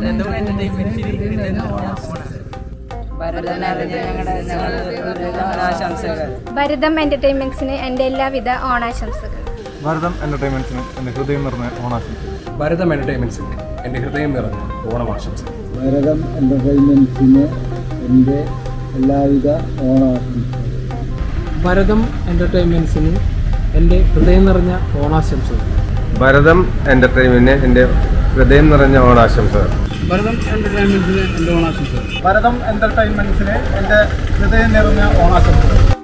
ഭരതം എന്റർടൈൻമെന്റ്സിന് എൻ്റെ എല്ലാവിധ ഓണാശംസകൾ ഭാരതം എന്റർടൈൻമെന്റ്സിന് എൻ്റെ ഹൃദയം നിറഞ്ഞ ഓണാശംസകൾ ഭരതം എന്റർടൈൻമെന്റ്സിന് എൻ്റെ ഹൃദയം നിറഞ്ഞ ഓണമാശംസകൾ ഭരതം എൻ്റർടൈൻമെൻറ്റ്സിന് എൻ്റെ എല്ലാവിധ ഓണാശംസകളും ഭരതം എൻ്റർടൈൻമെൻറ്റ്സിന് എൻ്റെ ഹൃദയം നിറഞ്ഞ ഓണാശംസകൾ ഭരതം എൻ്റർടൈൻമെൻറ്റിന് എൻ്റെ ഹൃദയം നിറഞ്ഞ ഓണാശംസകൾ ഭരതം എൻ്റർടൈൻമെൻറ്റ്സിന് എൻ്റെ ഓണാശംസകൾ ഭാരതം എന്റർടൈൻമെന്റ്സിന് എൻ്റെ ഹൃദയം നിറഞ്ഞ ഓണാശംസകൾ